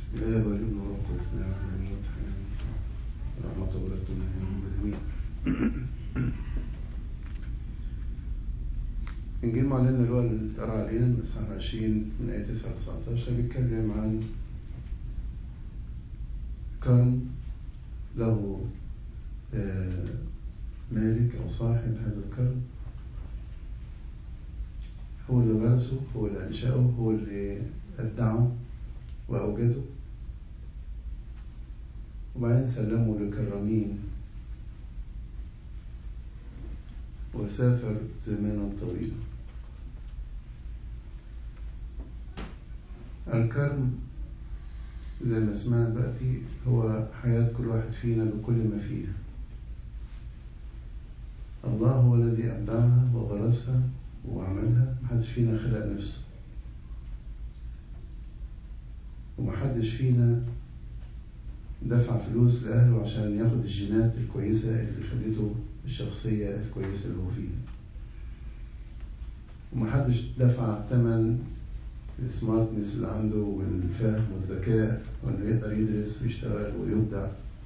الآب والابن والروح القدس نعم آمين رحمة الله وبركاته آمين إنجيل معلن اللي هو اللي اتقرا علينا من إصحاح 20 من آية 9 ل 19 بيتكلم عن كرم له آه، مالك أو صاحب هذا الكرم هو اللي غرسه هو اللي أنشأه هو اللي أبدعه وأوجده وبعدين سلمه لكرامين وسافر زمانا طويلا الكرم زي ما سمعنا دلوقتي هو حياة كل واحد فينا بكل ما فيها الله هو الذي أبدعها وغرسها وعملها محدش فينا خلق نفسه ومحدش فينا دفع فلوس لأهله عشان ياخد الجينات الكويسة اللي خلته الشخصية الكويسة اللي هو فيها ومحدش دفع ثمن السمارتنس اللي عنده والفهم والذكاء وانه يقدر يدرس ويشتغل ويبدع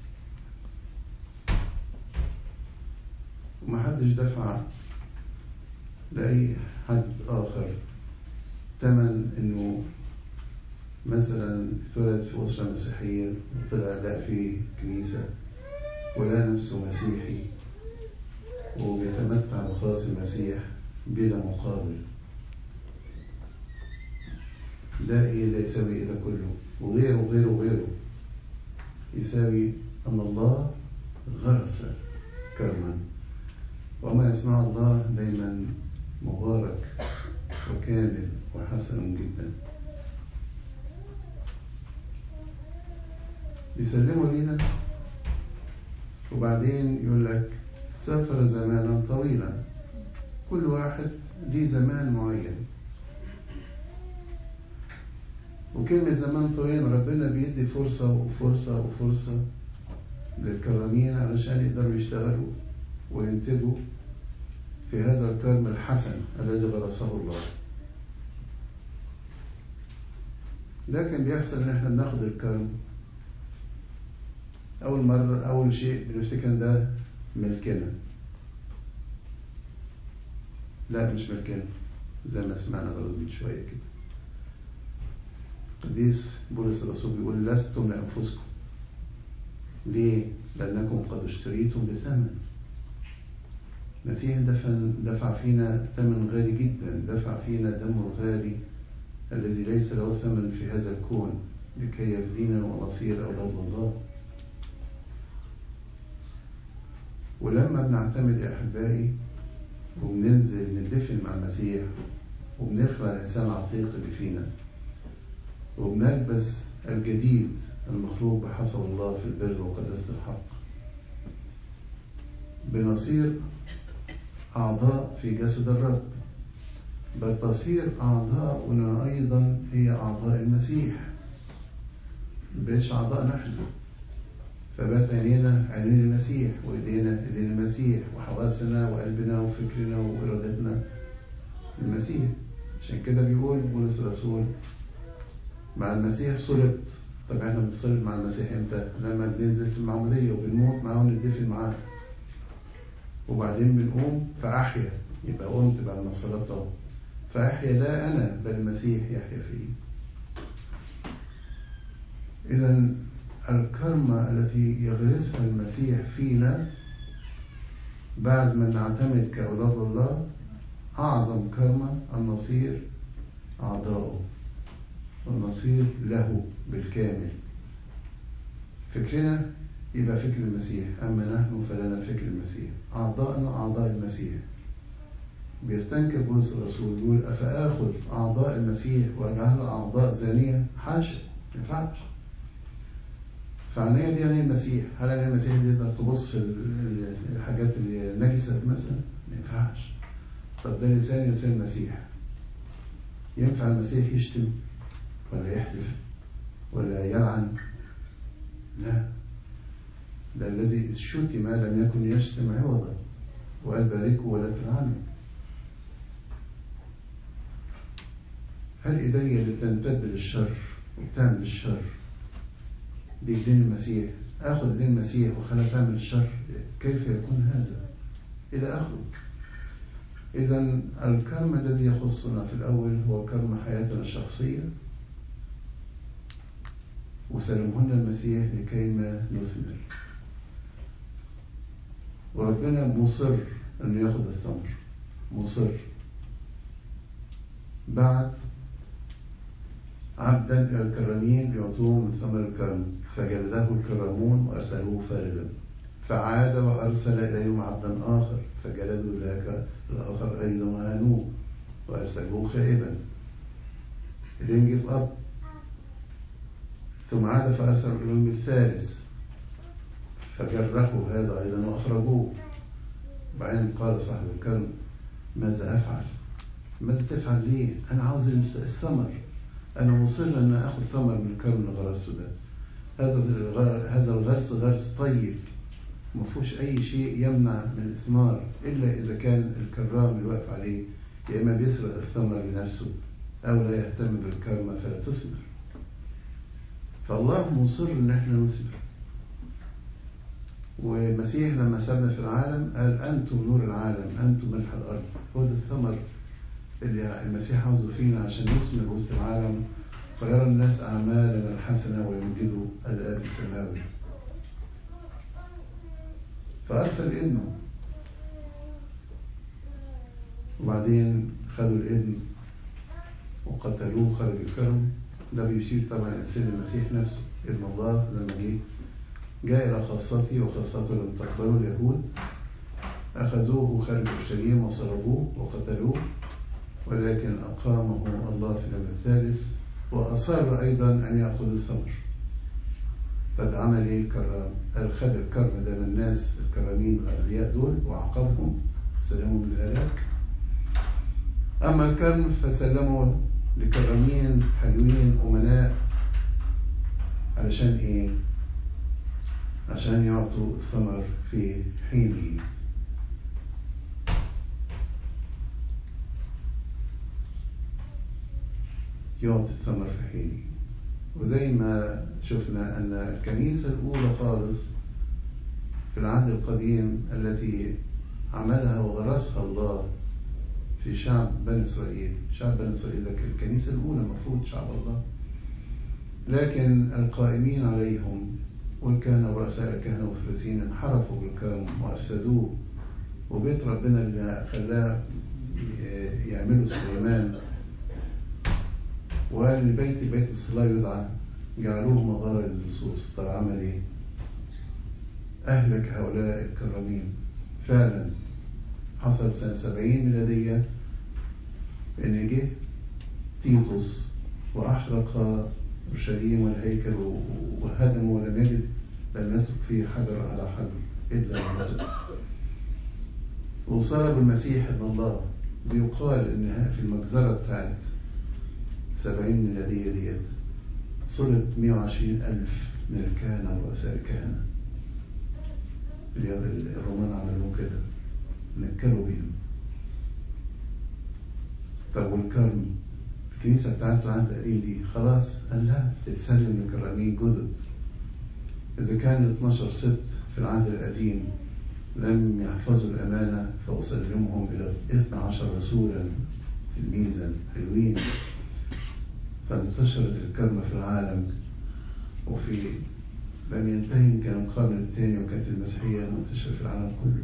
ومحدش دفع لأي حد آخر ثمن إنه مثلا اتولد في أسرة مسيحية وطلع لا في كنيسة ولا نفسه مسيحي وبيتمتع بخلاص المسيح بلا مقابل ده ايه ده يساوي ايه ده كله وغيره وغيره وغيره يساوي ان الله غرس كرما وما يصنع الله دايما مبارك وكامل وحسن جدا يسلموا لينا وبعدين يقول لك سافر زمانا طويلا كل واحد ليه زمان معين وكلمة زمان طويل ربنا بيدي فرصة وفرصة وفرصة للكرامين علشان يقدروا يشتغلوا وينتجوا في هذا الكرم الحسن الذي غرسه الله لكن بيحصل ان احنا بناخد الكرم اول مرة اول شيء بنفتكر إن ده ملكنا لا مش ملكنا زي ما سمعنا برضه من شوية كده قديس بولس الرسول بيقول لستم لأنفسكم ليه؟ لأنكم قد اشتريتم بثمن المسيح دفن دفع فينا ثمن غالي جدا دفع فينا دمه الغالي الذي ليس له ثمن في هذا الكون لكي يفدينا ونصير أولاد الله ولما بنعتمد يا أحبائي وبننزل ندفن مع المسيح وبنخلع الإنسان العتيق اللي فينا وبنلبس الجديد المخلوق بحسب الله في البر وقداسة الحق بنصير أعضاء في جسد الرب بل تصير أعضاؤنا أيضا هي أعضاء المسيح مبقتش أعضاء نحن فبات عينينا عينين المسيح وإيدينا إيدين المسيح وحواسنا وقلبنا وفكرنا وإرادتنا المسيح عشان كده بيقول بولس الرسول مع المسيح صلبت طب احنا بنصلب مع المسيح امتى؟ لما بننزل في المعمودية وبنموت معاه وندفن معاه وبعدين بنقوم فأحيا يبقى قمت بعد ما صلبت اهو فأحيا لا أنا بل المسيح يحيا فيه إذا الكرمة التي يغرسها المسيح فينا بعد ما نعتمد كأولاد الله أعظم كرمة أن نصير أعضاؤه ونصير له بالكامل فكرنا يبقى فكر المسيح أما نحن فلنا فكر المسيح أعضاءنا أعضاء المسيح بيستنكر بولس الرسول يقول أفآخذ أعضاء المسيح وأجعلها أعضاء زانية حاشا ما ينفعش فعناية دي يعني المسيح هل يعني المسيح دي تقدر تبص في الحاجات اللي نجسة مثلا ما ينفعش طب ده لسان لسان المسيح ينفع المسيح يشتم ولا يحلف ولا يلعن لا ده الذي شتم لم يكن يشتم عوضا وقال باركوا ولا تلعنوا هل ايدي اللي بتنتد للشر وبتعمل الشر دي دين المسيح اخذ دين المسيح وخلها تعمل الشر كيف يكون هذا الى اخره اذا الكرم الذي يخصنا في الاول هو كرم حياتنا الشخصيه وسلمهن المسيح لكي ما نثمر وربنا مصر انه ياخد الثمر مصر بعد عبدا الى الكرامين ليعطوه من ثمر الكرم فجلده الكرامون وارسلوه فارغا فعاد وارسل اليهم عبدا اخر فجلدوا ذاك الاخر ايضا وهانوه وارسلوه خائبا الانجل اب ثم عاد فارسل اليهم الثالث فجرحوا هذا ايضا واخرجوه بعدين قال صاحب الكرم ماذا افعل؟ ماذا تفعل ليه؟ انا عاوز الثمر انا مصر ان اخذ ثمر من الكرم اللي غرسته ده هذا هذا الغرس غرس طيب ما فيهوش اي شيء يمنع من الاثمار الا اذا كان الكرام اللي واقف عليه يا اما بيسرق الثمر لنفسه او لا يهتم بالكرمه فلا تثمر فالله مصر ان احنا نثمر والمسيح لما سابنا في العالم قال انتم نور العالم انتم ملح الارض هو ده الثمر اللي المسيح عاوزه فينا عشان نثمر وسط العالم فيرى الناس اعمالنا الحسنه ويمجدوا الاب السماوي فارسل ابنه وبعدين خدوا الابن وقتلوه خرج الكرم ده بيشير طبعا السيد المسيح نفسه ابن الله لما جه جاء إلى خاصته وخاصته لم تقبله اليهود أخذوه خارج اورشليم وصلبوه وقتلوه ولكن أقامه الله في اليوم الثالث وأصر أيضا أن يأخذ الثمر طب عمل إيه الكرام؟ قال خد الكرم ده من الناس الكرامين الأغنياء دول وعاقبهم سلمهم للهلاك أما الكرم فسلمه لكرامين حلوين أمناء علشان إيه؟ عشان يعطوا الثمر في حينه يعطي الثمر في حينه وزي ما شفنا أن الكنيسة الأولى خالص في العهد القديم التي عملها وغرسها الله في شعب بني إسرائيل شعب بني إسرائيل ده الكنيسة الأولى المفروض شعب الله لكن القائمين عليهم والكهنة ورؤساء الكهنة والفريسيين انحرفوا بالكرم وأفسدوه وبيت ربنا اللي خلاه يعملوا سليمان وقال ان بيتي بيت الصلاة يدعى جعلوه مغارة للصوص طب عمل ايه؟ أهلك هؤلاء الكرامين فعلا حصل سنة سبعين ميلادية إن جه تيتوس وأحرق اورشليم والهيكل وهدم ولم يجد لم يترك فيه حجر على حجر الا وجد وصلب المسيح ابن الله بيقال ان في المجزره بتاعت سبعين ميلادية ديت صلب 120 ألف من الكهنة ورؤساء الكهنة الرومان عملوا كده نكلوا بيهم طب والكرم الكنيسة بتاعت العهد القديم دي خلاص قال لا تتسلم لكرامين جدد إذا كان 12 ست في العهد القديم لم يحفظوا الأمانة فأسلمهم إلى 12 رسولا تلميذا حلوين فانتشرت الكلمة في العالم وفي لم ينتهي يمكن القرن الثاني وكانت المسيحية منتشرة في العالم كله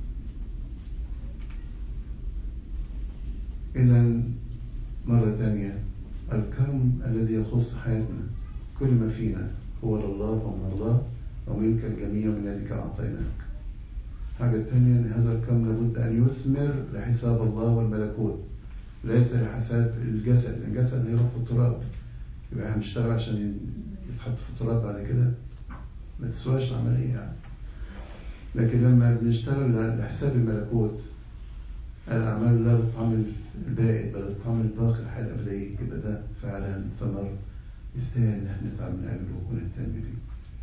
إذا مرة ثانية الكرم الذي يخص حياتنا كل ما فينا هو لله ومن الله ومنك الجميع من يدك أعطيناك حاجة ثانية أن هذا الكرم لابد أن يثمر لحساب الله والملكوت ليس لحساب الجسد الجسد هيروح في التراب يبقى هنشتغل عشان يتحط في التراب بعد كده ما تسواش العملية يعني لكن لما بنشتغل لحساب الملكوت الأعمال لا بتعمل الباقي بل بتعمل باقي الحياة الأبدية يبقى ده فعلا ثمر يستاهل إن احنا نتعب من أجله ونهتم بيه.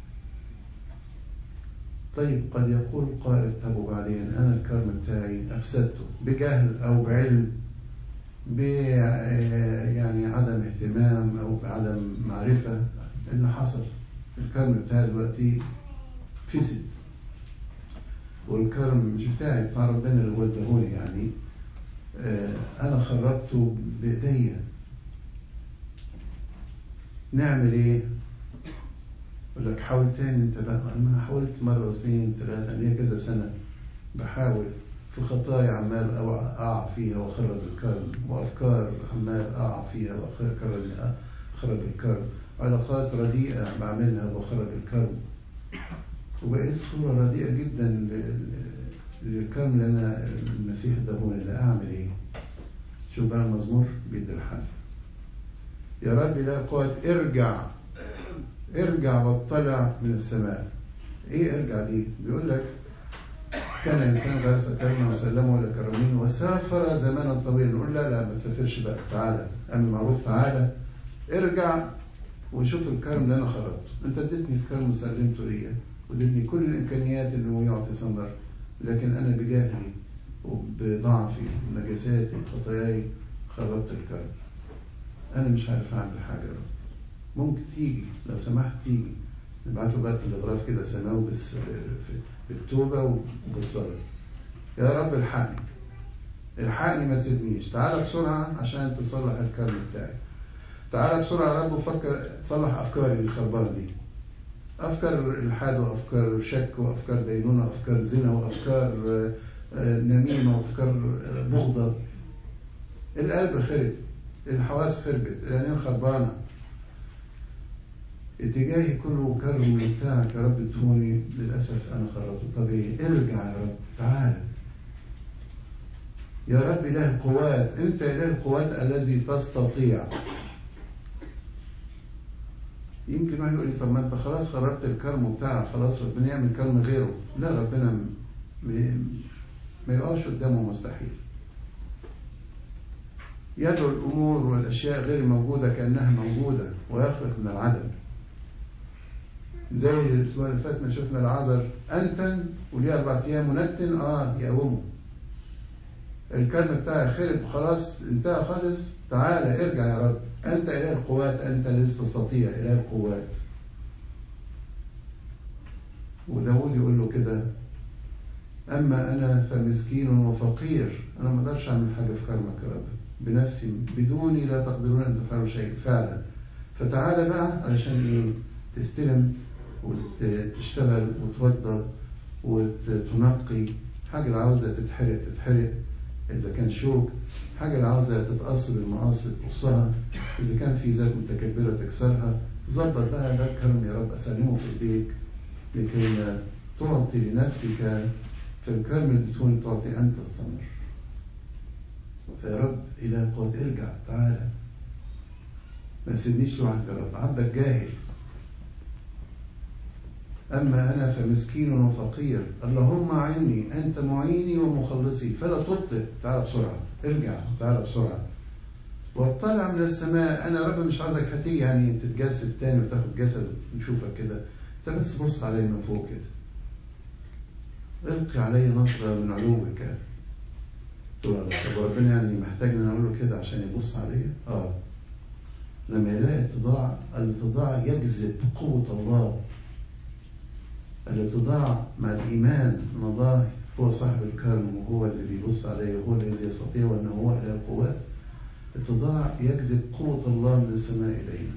طيب قد يقول قائل طب وبعدين أنا الكرم بتاعي أفسدته بجهل أو بعلم ب يعني عدم اهتمام أو بعدم معرفة اللي حصل الكرم الكرم بتاعي دلوقتي فسد والكرم مش بتاعي بتاع ربنا اللي هو اداهوني يعني آه، انا خربته بايديا نعمل ايه؟ يقول لك حاول تاني انت بقى انا حاولت مره واثنين ثلاثه ليا كذا سنه بحاول في خطايا عمال اقع فيها واخرب الكرم وافكار عمال اقع فيها واخرب اخرب الكرم علاقات رديئه بعملها واخرب الكرم وبقيت صوره رديئه جدا ل- للكرم اللي انا المسيح اداهوني ده اعمل ايه؟ شوف بقى المزمور بيدي الحل يا رب لا قوة ارجع ارجع واطلع من السماء ايه ارجع دي بيقول لك كان انسان غرس كرما وسلمه لكرمين وسافر زمانا طويلا نقول لا لا ما تسافرش بقى تعالى اعمل معروف تعالى ارجع وشوف الكرم اللي انا خرجته انت اديتني الكرم وسلمته ليا واديتني كل الامكانيات انه يعطي ثمر لكن انا بجهلي وبضعفي ونجاساتي وخطاياي خربت الكرم انا مش عارف اعمل حاجه يا رب ممكن تيجي لو سمحت تيجي نبعت له بقى تلغراف كده سماوي بس بالتوبه وبالصلاه يا رب الحقني الحقني ما تسيبنيش تعالى بسرعه عشان تصلح الكرم بتاعي تعالى بسرعه يا رب وفكر تصلح افكاري الخربانه دي افكار الحاد وافكار شك وافكار دينونه وافكار زنا وافكار آه، آه، نميمه وافكار آه، بغضه القلب خرب الحواس خربت العينين خربانه اتجاهي كله كرم بتاعك يا رب ادوني للاسف انا خربته طب ايه ارجع يا رب تعال يا رب اله القوات انت اله القوات الذي تستطيع يمكن واحد يقول لي طب ما انت خلاص خربت الكرم بتاعك خلاص ربنا يعمل كرم غيره لا ربنا م- م- ما يقعش قدامه مستحيل يدعو الأمور والأشياء غير موجودة كأنها موجودة ويخلق من العدم زي الأسبوع اللي فات ما شفنا العذر أنتن وليه أربع أيام منتن آه يقومه الكلمة بتاعي خرب خلاص انتهى خالص تعالى ارجع يا رب أنت إله القوات أنت الذي تستطيع إله القوات وداود يقول له كده أما أنا فمسكين وفقير أنا ما أقدرش أعمل حاجة في كرمك يا رب بنفسي بدوني لا تقدرون أن تفعلوا شيء فعلا فتعالى بقى علشان إيه تستلم وتشتغل وتوضب وتنقي حاجة اللي عاوزة تتحرق تتحرق إذا كان شوك حاجة اللي عاوزة تتقص بالمقاص تقصها إذا كان في ذات متكبرة تكسرها ظبط بقى ده الكرم يا رب أسلمه في إيديك لكي تعطي لنفسك في الكرم اللي تكون تعطي أنت الثمر فيا رب إلى قوة ارجع تعالى ما تسيبنيش لوحدك يا رب عبدك جاهل أما أنا فمسكين وفقير اللهم أعني أنت معيني ومخلصي فلا تبطئ تعال بسرعة ارجع تعال بسرعة واطلع من السماء أنا يا رب مش عايزك هتيجي يعني تتجسد تاني وتاخد جسد نشوفك كده أنت بس بص علي من فوق كده القي علي نظرة من علوك طب ربنا يعني محتاج ان اقول له كده عشان يبص عليا؟ اه لما يلاقي اتضاع الاتضاع يجذب قوة الله الاتضاع مع الإيمان أن الله هو صاحب الكرم وهو اللي بيبص عليه وهو الذي يستطيع وأنه هو إله القوات اتضاع يجذب قوة الله من السماء إلينا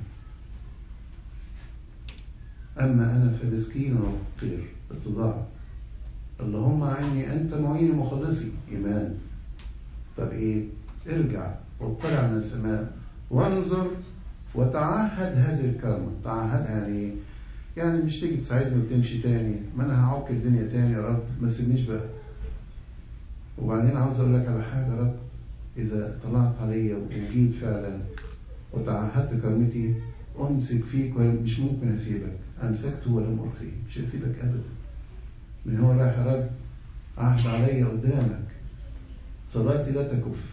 أما أنا فمسكين وفقير اتضاع اللهم أعني أنت معيني مخلصي إيمان طب إيه ارجع واطلع من السماء وانظر وتعهد هذه الكرمة تعهد يعني إيه يعني مش تيجي تساعدني وتمشي تاني ما انا هعك الدنيا تاني يا رب ما تسيبنيش بقى وبعدين عاوز اقول لك على حاجه يا رب اذا طلعت عليا وجيت فعلا وتعهدت كرمتي امسك فيك ومش ممكن اسيبك امسكته ولم القيه مش هسيبك ابدا من هو رايح يا رب عهد عليا قدامك صلاتي لا تكف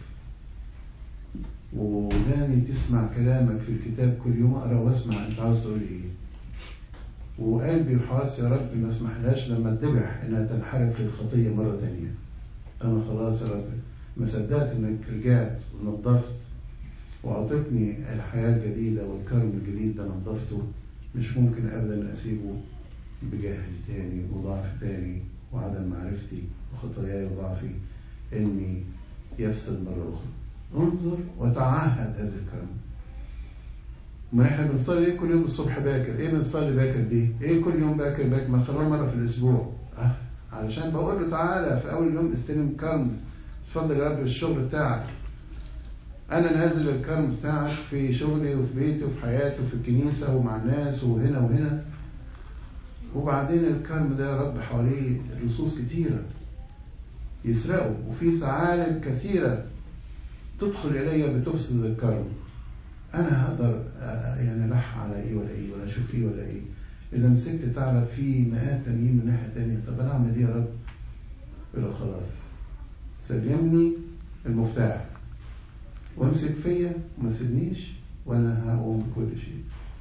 وداني تسمع كلامك في الكتاب كل يوم اقرا واسمع انت عاوز تقول ايه وقلبي وحواسي يا رب ما اسمحلهاش لما اتذبح انها تنحرف للخطيه مره ثانيه. انا خلاص يا رب ما صدقت انك رجعت ونظفت واعطتني الحياه الجديده والكرم الجديد ده نظفته مش ممكن أبدا أسيبه بجهل تاني وضعف تاني وعدم معرفتي وخطاياي وضعفي إني يفسد مرة أخرى انظر وتعهد هذا الكلام ما احنا بنصلي ايه كل يوم الصبح باكر ايه بنصلي باكر دي ايه كل يوم باكر باكر ما خلونا مره في الاسبوع اه علشان بقول له تعالى في اول يوم استلم كرم اتفضل يا رب الشغل بتاعك انا نازل الكرم بتاعك في شغلي وفي بيتي وفي حياتي وفي الكنيسه ومع الناس وهنا وهنا وبعدين الكرم ده يا رب حواليه لصوص كتيره يسرقوا وفي ثعالب كثيره تدخل الي بتفسد الكرم انا هقدر يعني الح على ايه ولا ايه ولا اشوف ايه ولا ايه اذا مسكت ثعلب في مئات تانيين من ناحيه تانية طب انا اعمل ايه يا رب يقول له خلاص سلمني المفتاح وامسك فيا وما تسيبنيش وانا هقوم بكل شيء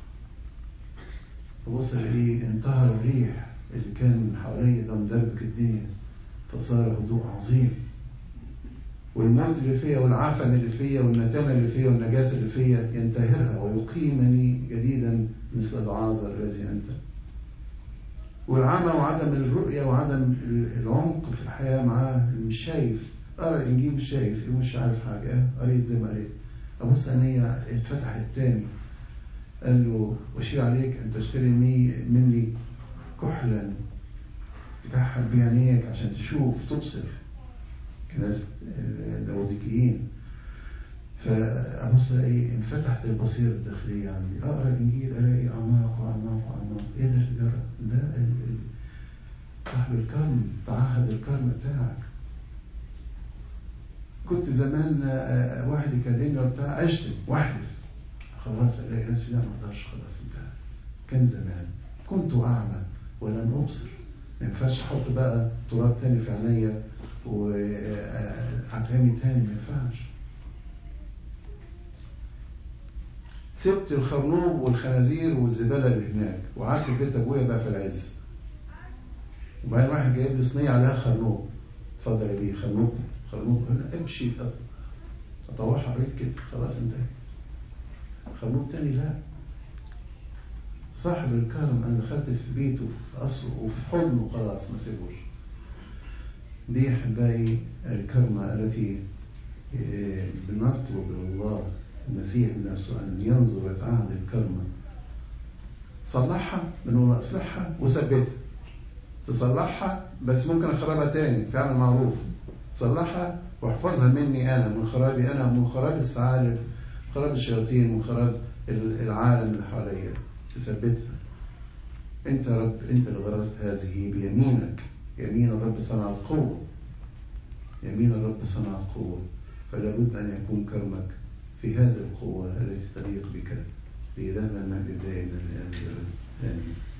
فبص الاقيه انتهر الريح اللي كان من حواليا ده مدربك الدنيا فصار هدوء عظيم والموت اللي فيا والعفن اللي فيا والنتانة اللي فيا والنجاسة اللي فيا ينتهرها ويقيمني جديدا مثل العازر الذي أنت والعمى وعدم الرؤية وعدم العمق في الحياة معاه مش شايف قرا الإنجيل مش شايف مش عارف حاجة قريت زي ما قريت أبص عينيا اتفتحت تاني قال له وشير عليك أن تشتري مني كحلا تكحل بيه عينيك عشان تشوف تبصر كناس لاوديكيين فأبص الاقي انفتحت البصيرة الداخلية عندي أقرأ الإنجيل ألاقي أعماق وأعماق وأعماق إيه ده ده ده صاحب الكرم تعهد الكرم بتاعك كنت زمان واحد يكلمني وبتاع أشتم واحلف خلاص ألاقي نفسي لا ما أقدرش خلاص انتهى كان زمان كنت أعمى ولم أبصر ما ينفعش أحط بقى تراب تاني في عينيا وأفهمي تاني ما ينفعش سبت الخرنوب والخنازير والزبالة اللي هناك وقعدت في بيت أبويا بقى في العز وبعدين واحد جايب لي صينية عليها خرنوب اتفضل يا بيه خرنوب خرنوب هنا امشي اطوحها بيت كده خلاص انتهى خرنوب تاني لا صاحب الكرم انا دخلت في بيته في قصره وفي حضنه خلاص ما سيبوش دي احبائي الكرمة التي بنطلب الله المسيح نفسه ان ينظر ويتعهد الكرمة صلحها بنقول اصلحها وثبتها تصلحها بس ممكن اخربها تاني فاعمل معروف صلحها واحفظها مني انا من خرابي انا من خراب الثعالب خراب الشياطين من خراب العالم اللي حواليا تثبتها انت يا رب انت اللي غرست هذه بيمينك يمين الرب صنع القوة يمين الرب صنع القوة فلا بد أن يكون كرمك في هذه القوة التي تليق بك لإلهنا المجد دائما آمين